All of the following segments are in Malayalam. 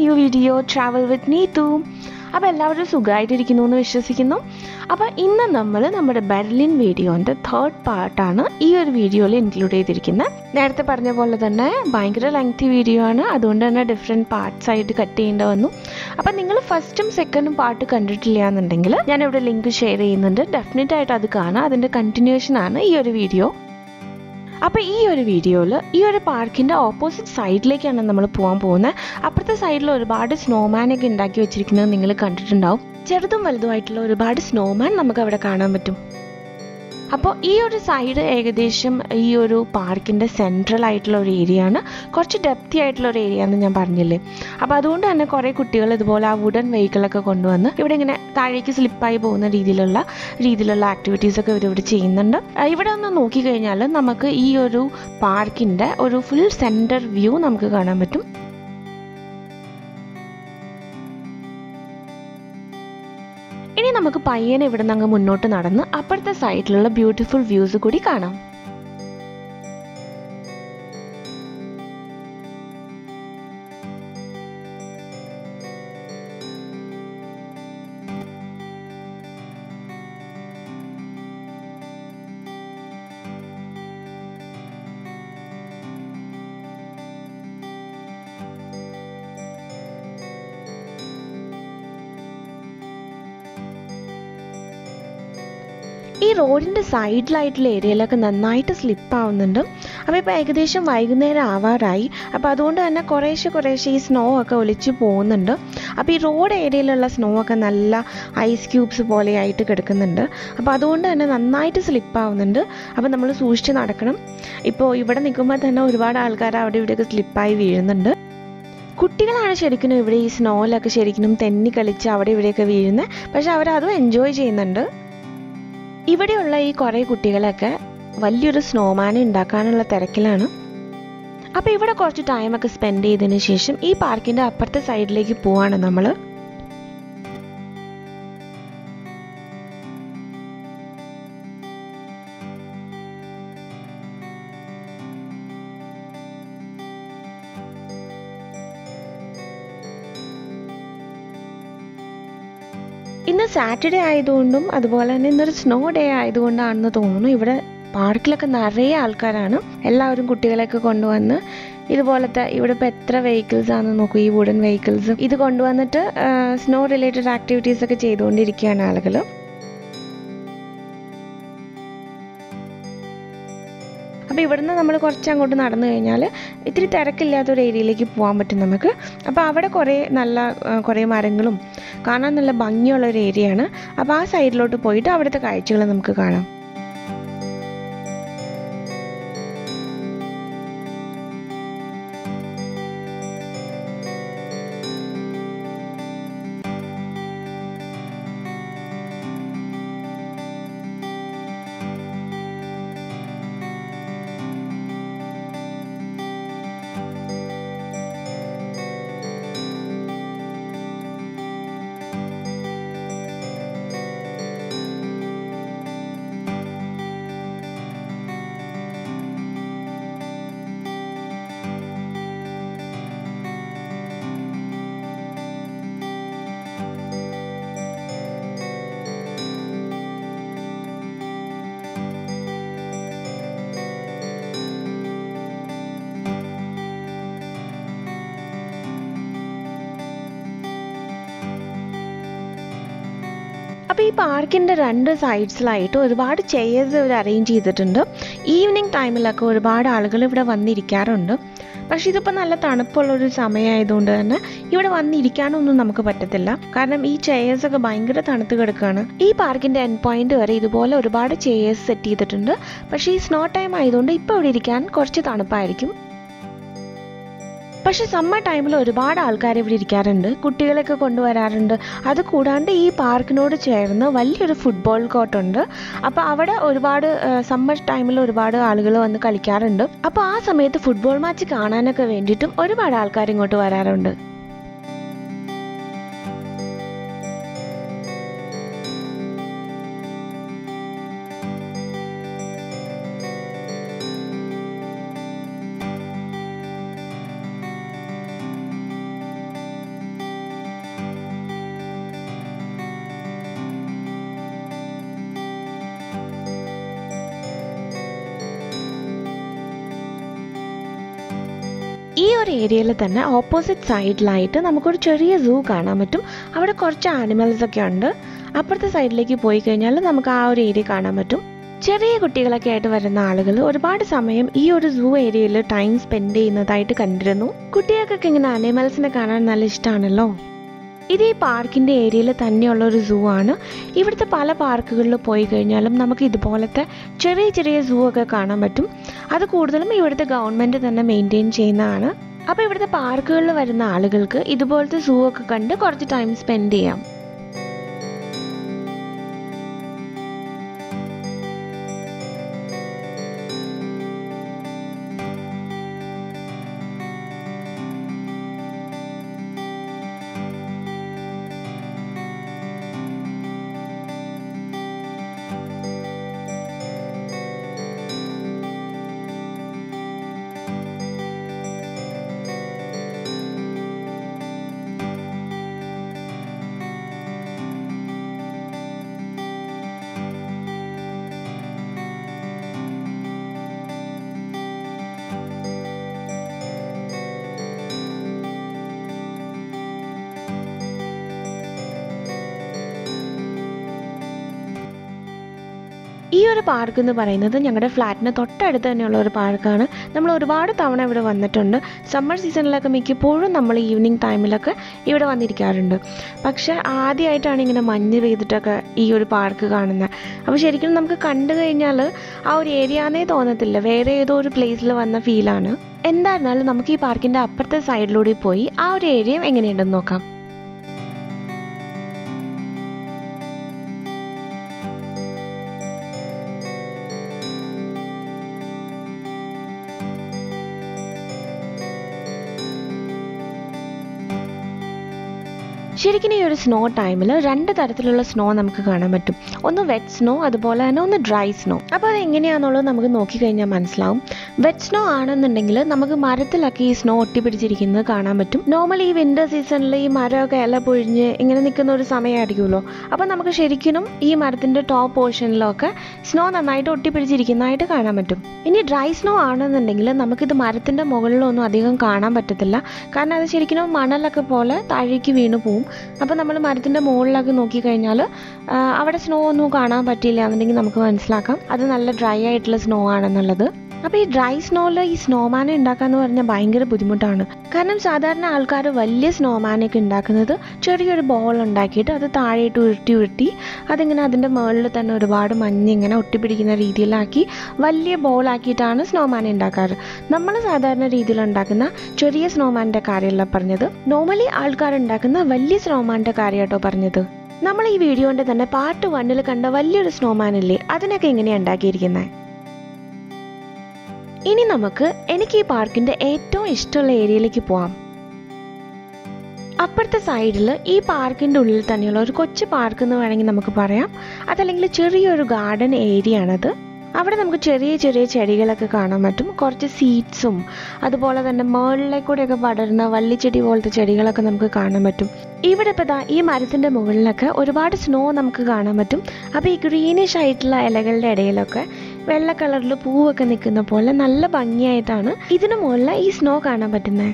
new video travel with Neethu അപ്പോൾ എല്ലാവരും സുഖമായിട്ടിരിക്കുന്നു എന്ന് വിശ്വസിക്കുന്നു അപ്പോൾ ഇന്ന് നമ്മൾ നമ്മുടെ ബെർലിൻ വീഡിയോൻ്റെ തേർഡ് പാർട്ടാണ് ഈ ഒരു വീഡിയോയിൽ ഇൻക്ലൂഡ് ചെയ്തിരിക്കുന്നത് നേരത്തെ പറഞ്ഞ പോലെ തന്നെ ഭയങ്കര ലെങ്തി വീഡിയോ ആണ് അതുകൊണ്ട് തന്നെ ഡിഫറെൻറ്റ് പാർട്സ് ആയിട്ട് കട്ട് ചെയ്യേണ്ടി വന്നു അപ്പോൾ നിങ്ങൾ ഫസ്റ്റും സെക്കൻഡും പാർട്ട് കണ്ടിട്ടില്ല എന്നുണ്ടെങ്കിൽ ഞാനിവിടെ ലിങ്ക് ഷെയർ ചെയ്യുന്നുണ്ട് ഡെഫിനറ്റ് ആയിട്ട് അത് കാണാം അതിൻ്റെ കണ്ടിന്യൂഷൻ ആണ് ഈ ഒരു വീഡിയോ അപ്പോൾ ഈ ഒരു വീഡിയോയിൽ ഈ ഒരു പാർക്കിൻ്റെ ഓപ്പോസിറ്റ് സൈഡിലേക്കാണ് നമ്മൾ പോകാൻ പോകുന്നത് അപ്പുറത്തെ സൈഡിൽ ഒരുപാട് സ്നോമാനൊക്കെ ഉണ്ടാക്കി വെച്ചിരിക്കുന്നത് നിങ്ങൾ കണ്ടിട്ടുണ്ടാവും ചെറുതും വലുതുമായിട്ടുള്ള ഒരുപാട് സ്നോമാൻ നമുക്ക് അവിടെ കാണാൻ പറ്റും അപ്പോൾ ഈ ഒരു സൈഡ് ഏകദേശം ഈ ഒരു പാർക്കിൻ്റെ സെൻട്രൽ ആയിട്ടുള്ള ഒരു ഏരിയ ആണ് കുറച്ച് ഡെപ്തി ആയിട്ടുള്ള ഒരു ഏരിയ എന്ന് ഞാൻ പറഞ്ഞില്ലേ അപ്പോൾ അതുകൊണ്ട് തന്നെ കുറേ കുട്ടികൾ ഇതുപോലെ ആ വുഡൻ വെഹിക്കിളൊക്കെ കൊണ്ടുവന്ന് ഇവിടെ ഇങ്ങനെ താഴേക്ക് സ്ലിപ്പായി പോകുന്ന രീതിയിലുള്ള രീതിയിലുള്ള ആക്ടിവിറ്റീസൊക്കെ ഇവർ ഇവിടെ ചെയ്യുന്നുണ്ട് ആ, ഇവിടെ ഒന്ന് നോക്കിക്കഴിഞ്ഞാൽ നമുക്ക് ഈ ഒരു പാർക്കിൻ്റെ ഒരു ഫുൾ സെൻറ്റർ വ്യൂ നമുക്ക് കാണാൻ പറ്റും ഇനി നമുക്ക് പയ്യനെ ഇവിടെ നിന്ന് അങ്ങ് മുന്നോട്ട് നടന്ന് അപ്പുറത്തെ സൈഡിലുള്ള ബ്യൂട്ടിഫുൾ വ്യൂസ് കൂടി കാണാം ഈ റോഡിൻ്റെ സൈഡിലായിട്ടുള്ള ഏരിയയിലൊക്കെ നന്നായിട്ട് സ്ലിപ്പ് ആവുന്നുണ്ട് അപ്പോൾ ഇപ്പോൾ ഏകദേശം വൈകുന്നേരം ആവാറായി അപ്പോൾ അതുകൊണ്ട് തന്നെ കുറേശ്ശെ കുറേശ്ശെ ഈ സ്നോ ഒക്കെ ഒലിച്ച് പോകുന്നുണ്ട് അപ്പോൾ ഈ റോഡ് ഏരിയയിലുള്ള സ്നോ ഒക്കെ നല്ല ഐസ് ക്യൂബ്സ് പോലെയായിട്ട് കിടക്കുന്നുണ്ട് അപ്പോൾ അതുകൊണ്ട് തന്നെ നന്നായിട്ട് സ്ലിപ്പ് ആവുന്നുണ്ട് അപ്പോൾ നമ്മൾ സൂക്ഷിച്ച് നടക്കണം ഇപ്പോൾ ഇവിടെ നിൽക്കുമ്പോൾ തന്നെ ഒരുപാട് ആൾക്കാർ അവിടെ ഇവിടെയൊക്കെ സ്ലിപ്പായി വീഴുന്നുണ്ട് കുട്ടികളാണ് ശരിക്കും ഇവിടെ ഈ സ്നോയിലൊക്കെ ശരിക്കും തെന്നി കളിച്ച് അവിടെ ഇവിടെയൊക്കെ വീഴുന്നത് പക്ഷെ അവരതും എൻജോയ് ചെയ്യുന്നുണ്ട് ഇവിടെയുള്ള ഈ കുറേ കുട്ടികളൊക്കെ വലിയൊരു സ്നോമാനെ ഉണ്ടാക്കാനുള്ള തിരക്കിലാണ് അപ്പോൾ ഇവിടെ കുറച്ച് ടൈമൊക്കെ സ്പെൻഡ് ചെയ്തതിന് ശേഷം ഈ പാർക്കിൻ്റെ അപ്പുറത്തെ സൈഡിലേക്ക് പോവാണ് നമ്മൾ ഇന്ന് സാറ്റർഡേ ആയതുകൊണ്ടും അതുപോലെ തന്നെ ഇന്നൊരു സ്നോ ഡേ ആയതുകൊണ്ടാണെന്ന് തോന്നുന്നു ഇവിടെ പാർക്കിലൊക്കെ നിറയെ ആൾക്കാരാണ് എല്ലാവരും കുട്ടികളെയൊക്കെ കൊണ്ടുവന്ന് ഇതുപോലത്തെ ഇവിടെ ഇപ്പോൾ എത്ര വെഹിക്കിൾസ് ആണെന്ന് നോക്കൂ ഈ വുഡൻ വെഹിക്കിൾസ് ഇത് കൊണ്ടുവന്നിട്ട് സ്നോ റിലേറ്റഡ് ആക്ടിവിറ്റീസ് ഒക്കെ ചെയ്തുകൊണ്ടിരിക്കുകയാണ് ആളുകൾ അപ്പോൾ ഇവിടുന്ന് നമ്മൾ കുറച്ച് അങ്ങോട്ട് നടന്നു കഴിഞ്ഞാൽ ഇത്തിരി തിരക്കില്ലാത്ത ഒരു ഏരിയയിലേക്ക് പോകാൻ പറ്റും നമുക്ക് അപ്പോൾ അവിടെ കുറേ നല്ല ആ, കുറേ മരങ്ങളും കാണാൻ നല്ല ഭംഗിയുള്ള ഒരു ഏരിയ ആണ് അപ്പോൾ ആ സൈഡിലോട്ട് പോയിട്ട് അവിടുത്തെ കാഴ്ചകൾ നമുക്ക് കാണാം അപ്പോൾ ഈ പാർക്കിൻ്റെ രണ്ട് സൈഡ്സിലായിട്ട് ഒരുപാട് ചെയേഴ്സ് ഇവർ അറേഞ്ച് ചെയ്തിട്ടുണ്ട് ഈവനിങ് ടൈമിലൊക്കെ ഒരുപാട് ആളുകൾ ഇവിടെ വന്നിരിക്കാറുണ്ട് പക്ഷേ ഇതിപ്പോൾ നല്ല തണുപ്പുള്ളൊരു സമയമായതുകൊണ്ട് തന്നെ ഇവിടെ വന്നിരിക്കാനൊന്നും നമുക്ക് പറ്റത്തില്ല കാരണം ഈ ചെയേഴ്സ് ഒക്കെ ഭയങ്കര തണുത്ത് കിടക്കുകയാണ് ഈ പാർക്കിൻ്റെ എൻഡ് പോയിന്റ് വരെ ഇതുപോലെ ഒരുപാട് ചെയേഴ്സ് സെറ്റ് ചെയ്തിട്ടുണ്ട് പക്ഷേ ഈ സ്നോ ടൈം ആയതുകൊണ്ട് ഇപ്പോൾ ഇവിടെ ഇരിക്കാൻ കുറച്ച് തണുപ്പായിരിക്കും പക്ഷെ സമ്മർ ടൈമിൽ ഒരുപാട് ആൾക്കാർ ഇവിടെ ഇരിക്കാറുണ്ട് കുട്ടികളെയൊക്കെ കൊണ്ടുവരാറുണ്ട് അത് കൂടാണ്ട് ഈ പാർക്കിനോട് ചേർന്ന് വലിയൊരു ഫുട്ബോൾ കോർട്ടുണ്ട് അപ്പോൾ അവിടെ ഒരുപാട് സമ്മർ ടൈമിൽ ഒരുപാട് ആളുകൾ വന്ന് കളിക്കാറുണ്ട് അപ്പോൾ ആ സമയത്ത് ഫുട്ബോൾ മാച്ച് കാണാനൊക്കെ വേണ്ടിയിട്ടും ഒരുപാട് ആൾക്കാർ ഇങ്ങോട്ട് വരാറുണ്ട് ഈ ഒരു ഏരിയയിൽ തന്നെ ഓപ്പോസിറ്റ് സൈഡിലായിട്ട് നമുക്കൊരു ചെറിയ സൂ കാണാൻ പറ്റും അവിടെ കുറച്ച് ആനിമൽസ് ഒക്കെ ഉണ്ട് അപ്പുറത്തെ സൈഡിലേക്ക് പോയി കഴിഞ്ഞാൽ നമുക്ക് ആ ഒരു ഏരിയ കാണാൻ പറ്റും ചെറിയ കുട്ടികളൊക്കെ ആയിട്ട് വരുന്ന ആളുകൾ ഒരുപാട് സമയം ഈ ഒരു സൂ ഏരിയയിൽ ടൈം സ്പെൻഡ് ചെയ്യുന്നതായിട്ട് കണ്ടിരുന്നു കുട്ടികൾക്കൊക്കെ ഇങ്ങനെ ആനിമൽസിനെ കാണാൻ നല്ല ഇഷ്ടമാണല്ലോ ഇത് ഈ പാർക്കിൻ്റെ ഏരിയയിൽ തന്നെയുള്ള ഒരു സൂ ആണ് ഇവിടുത്തെ പല പാർക്കുകളിൽ പോയി കഴിഞ്ഞാലും നമുക്ക് ഇതുപോലത്തെ ചെറിയ ചെറിയ സൂ ഒക്കെ കാണാൻ പറ്റും അത് കൂടുതലും ഇവിടുത്തെ ഗവൺമെൻറ് തന്നെ മെയിൻറ്റെയിൻ ചെയ്യുന്നതാണ് അപ്പോൾ ഇവിടുത്തെ പാർക്കുകളിൽ വരുന്ന ആളുകൾക്ക് ഇതുപോലത്തെ സൂ ഒക്കെ കണ്ട് കുറച്ച് ടൈം സ്പെൻഡ് ചെയ്യാം ഈ ഒരു പാർക്ക് എന്ന് പറയുന്നത് ഞങ്ങളുടെ ഫ്ലാറ്റിന് തൊട്ടടുത്ത് തന്നെയുള്ള ഒരു പാർക്കാണ് നമ്മൾ ഒരുപാട് തവണ ഇവിടെ വന്നിട്ടുണ്ട് സമ്മർ സീസണിലൊക്കെ മിക്കപ്പോഴും നമ്മൾ ഈവനിങ് ടൈമിലൊക്കെ ഇവിടെ വന്നിരിക്കാറുണ്ട് പക്ഷെ ആദ്യമായിട്ടാണ് ഇങ്ങനെ മഞ്ഞ് പെയ്തിട്ടൊക്കെ ഈ ഒരു പാർക്ക് കാണുന്നത് അപ്പോൾ ശരിക്കും നമുക്ക് കണ്ടു കഴിഞ്ഞാൽ ആ ഒരു ഏരിയ തോന്നത്തില്ല വേറെ ഏതോ ഒരു പ്ലേസിൽ വന്ന ഫീലാണ് എന്തായിരുന്നാലും നമുക്ക് ഈ പാർക്കിൻ്റെ അപ്പുറത്തെ സൈഡിലൂടെ പോയി ആ ഒരു ഏരിയ എങ്ങനെയുണ്ടെന്ന് നോക്കാം ശരിക്കും ഈ ഒരു സ്നോ ടൈമിൽ രണ്ട് തരത്തിലുള്ള സ്നോ നമുക്ക് കാണാൻ പറ്റും ഒന്ന് വെറ്റ് സ്നോ അതുപോലെ തന്നെ ഒന്ന് ഡ്രൈ സ്നോ അപ്പോൾ അത് എങ്ങനെയാണെന്നുള്ളത് നമുക്ക് നോക്കിക്കഴിഞ്ഞാൽ മനസ്സിലാവും വെറ്റ് സ്നോ ആണെന്നുണ്ടെങ്കിൽ നമുക്ക് മരത്തിലൊക്കെ ഈ സ്നോ ഒട്ടിപ്പിടിച്ചിരിക്കുന്നത് കാണാൻ പറ്റും നോർമലി ഈ വിന്റർ സീസണിൽ ഈ മരമൊക്കെ ഇല പൊഴിഞ്ഞ് ഇങ്ങനെ നിൽക്കുന്ന ഒരു സമയമായിരിക്കുമല്ലോ അപ്പോൾ നമുക്ക് ശരിക്കും ഈ മരത്തിൻ്റെ ടോപ്പ് പോർഷനിലൊക്കെ സ്നോ നന്നായിട്ട് ഒട്ടിപ്പിടിച്ചിരിക്കുന്നതായിട്ട് കാണാൻ പറ്റും ഇനി ഡ്രൈ സ്നോ ആണെന്നുണ്ടെങ്കിൽ നമുക്കിത് മരത്തിൻ്റെ മുകളിലൊന്നും അധികം കാണാൻ പറ്റത്തില്ല കാരണം അത് ശരിക്കും മണലൊക്കെ പോലെ താഴേക്ക് വീണ് പോവും അപ്പോൾ നമ്മൾ മരത്തിൻ്റെ മുകളിലൊക്കെ നോക്കിക്കഴിഞ്ഞാൽ അവിടെ സ്നോ ഒന്നും കാണാൻ പറ്റില്ല എന്നുണ്ടെങ്കിൽ നമുക്ക് മനസ്സിലാക്കാം അത് നല്ല ഡ്രൈ ആയിട്ടുള്ള സ്നോ ആണെന്നുള്ളത് അപ്പോൾ ഈ ഡ്രൈ സ്നോയിൽ ഈ സ്നോമാനെ ഉണ്ടാക്കാന്ന് പറഞ്ഞാൽ ഭയങ്കര ബുദ്ധിമുട്ടാണ് കാരണം സാധാരണ ആൾക്കാർ വലിയ സ്നോമാനൊക്കെ ഉണ്ടാക്കുന്നത് ചെറിയൊരു ബോൾ ഉണ്ടാക്കിയിട്ട് അത് താഴെയിട്ട് ഉരുട്ടി ഉരുട്ടി അതിങ്ങനെ അതിൻ്റെ മുകളിൽ തന്നെ ഒരുപാട് മഞ്ഞ് ഇങ്ങനെ ഒട്ടിപ്പിടിക്കുന്ന രീതിയിലാക്കി വലിയ ബോളാക്കിയിട്ടാണ് സ്നോമാൻ ഉണ്ടാക്കാറ് നമ്മൾ സാധാരണ രീതിയിൽ ഉണ്ടാക്കുന്ന ചെറിയ സ്നോമാൻ്റെ കാര്യമല്ല പറഞ്ഞത് നോർമലി ആൾക്കാർ ഉണ്ടാക്കുന്ന വലിയ സ്നോമാൻ്റെ കാര്യമാട്ടോ പറഞ്ഞത് നമ്മൾ ഈ വീഡിയോൻ്റെ തന്നെ പാർട്ട് വണ്ണിൽ കണ്ട വലിയൊരു സ്നോമാൻ ഇല്ലേ അതിനൊക്കെ എങ്ങനെയാണ് ഉണ്ടാക്കിയിരിക്കുന്നത് ഇനി നമുക്ക് എനിക്ക് ഈ പാർക്കിന്റെ ഏറ്റവും ഇഷ്ടമുള്ള ഏരിയയിലേക്ക് പോവാം അപ്പുറത്തെ സൈഡിൽ ഈ പാർക്കിൻ്റെ ഉള്ളിൽ തന്നെയുള്ള ഒരു കൊച്ചു പാർക്ക് എന്ന് വേണമെങ്കിൽ നമുക്ക് പറയാം അതല്ലെങ്കിൽ ചെറിയൊരു ഗാർഡൻ ഏരിയ ആണത് അവിടെ നമുക്ക് ചെറിയ ചെറിയ ചെടികളൊക്കെ കാണാൻ പറ്റും കുറച്ച് സീഡ്സും അതുപോലെ തന്നെ മുകളിലെ കൂടെയൊക്കെ പടരുന്ന വള്ളിച്ചെടി പോലത്തെ ചെടികളൊക്കെ നമുക്ക് കാണാൻ പറ്റും ഇവിടെ ഇപ്പോൾ ദാ ഈ മരത്തിൻ്റെ മുകളിലൊക്കെ ഒരുപാട് സ്നോ നമുക്ക് കാണാൻ പറ്റും അപ്പോൾ ഈ ഗ്രീനിഷ് ആയിട്ടുള്ള ഇലകളുടെ ഇടയിലൊക്കെ വെള്ള കളറിൽ പൂവൊക്കെ നിൽക്കുന്ന പോലെ നല്ല ഭംഗിയായിട്ടാണ് ഇതിനു മുകളിൽ ഈ സ്നോ കാണാൻ പറ്റുന്നത്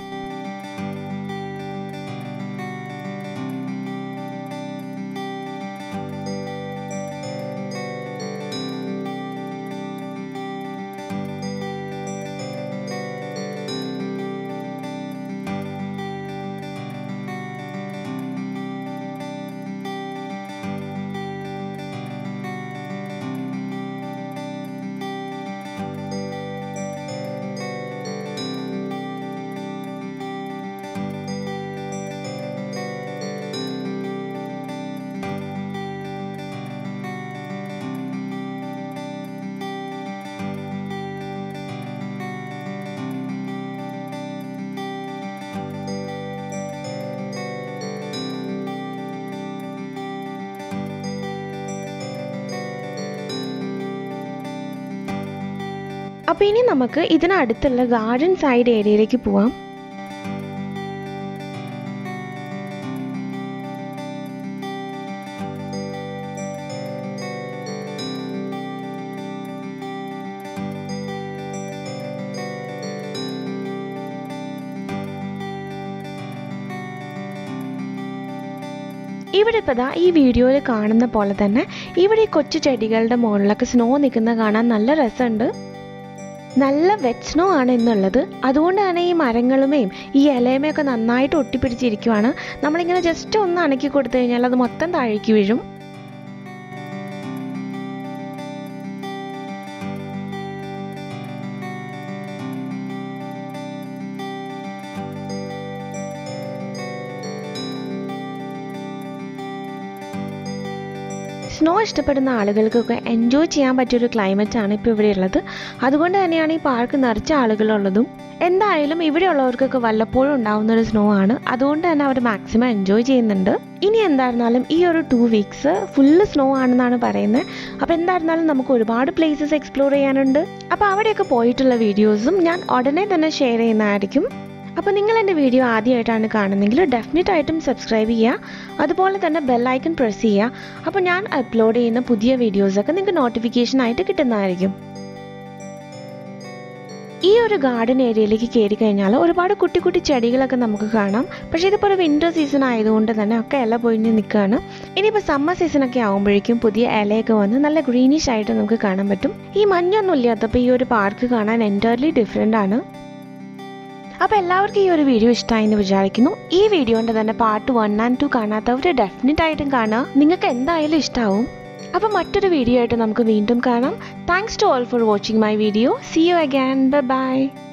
അപ്പോൾ ഇനി നമുക്ക് ഇതിനടുത്തുള്ള ഗാർഡൻ സൈഡ് ഏരിയയിലേക്ക് പോവാം ഇവിടെ ഇപ്പോൾ ദാ ഈ വീഡിയോയിൽ കാണുന്ന പോലെ തന്നെ ഇവിടെ ഈ കൊച്ചു ചെടികളുടെ മുകളിലൊക്കെ സ്നോ നിൽക്കുന്ന കാണാൻ നല്ല രസമുണ്ട് നല്ല വെറ്റ് സ്നോ ആണ് ഇന്നുള്ളത് അതുകൊണ്ട് തന്നെ ഈ മരങ്ങളുമേയും ഈ ഇലയുമേയൊക്കെ നന്നായിട്ട് ഒട്ടിപ്പിടിച്ചിരിക്കുവാണ് നമ്മളിങ്ങനെ ജസ്റ്റ് ഒന്ന് അണക്കി കൊടുത്തു കഴിഞ്ഞാൽ അത് മൊത്തം താഴേക്ക് വീഴും സ്നോ ഇഷ്ടപ്പെടുന്ന ആളുകൾക്കൊക്കെ എൻജോയ് ചെയ്യാൻ പറ്റിയൊരു ക്ലൈമറ്റ് ആണ് ഇപ്പോൾ ഇവിടെ ഉള്ളത് അതുകൊണ്ട് തന്നെയാണ് ഈ പാർക്ക് നിറച്ച ആളുകളുള്ളതും എന്തായാലും ഇവിടെയുള്ളവർക്കൊക്കെ വല്ലപ്പോഴും ഉണ്ടാവുന്ന ഒരു സ്നോ ആണ് അതുകൊണ്ട് തന്നെ അവർ മാക്സിമം എൻജോയ് ചെയ്യുന്നുണ്ട് ഇനി എന്തായിരുന്നാലും ഈ ഒരു ടു വീക്സ് ഫുള്ള് സ്നോ ആണെന്നാണ് പറയുന്നത് അപ്പോൾ എന്തായിരുന്നാലും നമുക്ക് ഒരുപാട് പ്ലേസസ് എക്സ്പ്ലോർ ചെയ്യാനുണ്ട് അപ്പോൾ അവിടെയൊക്കെ പോയിട്ടുള്ള വീഡിയോസും ഞാൻ ഉടനെ തന്നെ ഷെയർ ചെയ്യുന്നതായിരിക്കും അപ്പോൾ നിങ്ങൾ എൻ്റെ വീഡിയോ ആദ്യമായിട്ടാണ് കാണുന്നതെങ്കിൽ ഡെഫിനറ്റ് ആയിട്ടും സബ്സ്ക്രൈബ് ചെയ്യുക അതുപോലെ തന്നെ ബെല്ലൈക്കൺ പ്രസ് ചെയ്യുക അപ്പോൾ ഞാൻ അപ്ലോഡ് ചെയ്യുന്ന പുതിയ വീഡിയോസൊക്കെ നിങ്ങൾക്ക് നോട്ടിഫിക്കേഷൻ ആയിട്ട് കിട്ടുന്നതായിരിക്കും ഈ ഒരു ഗാർഡൻ ഏരിയയിലേക്ക് കയറി കഴിഞ്ഞാൽ ഒരുപാട് കുട്ടി കുട്ടി ചെടികളൊക്കെ നമുക്ക് കാണാം പക്ഷേ ഇതിപ്പോൾ ഒരു വിൻ്റർ സീസൺ ആയതുകൊണ്ട് തന്നെ ഒക്കെ ഇല പൊഴിഞ്ഞ് നിൽക്കുകയാണ് ഇനിയിപ്പോൾ സമ്മർ സീസണൊക്കെ ആകുമ്പോഴേക്കും പുതിയ ഇലയൊക്കെ വന്ന് നല്ല ഗ്രീനിഷ് ആയിട്ട് നമുക്ക് കാണാൻ പറ്റും ഈ മഞ്ഞൊന്നും ഇല്ലാത്തപ്പോൾ ഈ ഒരു പാർക്ക് കാണാൻ എൻറ്റയർലി ഡിഫറെൻ്റ് ആണ് അപ്പോൾ എല്ലാവർക്കും ഈ ഒരു വീഡിയോ ഇഷ്ടമായി എന്ന് വിചാരിക്കുന്നു ഈ വീഡിയോൻ്റെ തന്നെ പാർട്ട് വൺ ആൻഡ് ടു കാണാത്തവർ ഡെഫിനറ്റ് ആയിട്ടും കാണുക നിങ്ങൾക്ക് എന്തായാലും ഇഷ്ടമാവും അപ്പോൾ മറ്റൊരു വീഡിയോ ആയിട്ട് നമുക്ക് വീണ്ടും കാണാം thanks to all for watching my video see you again by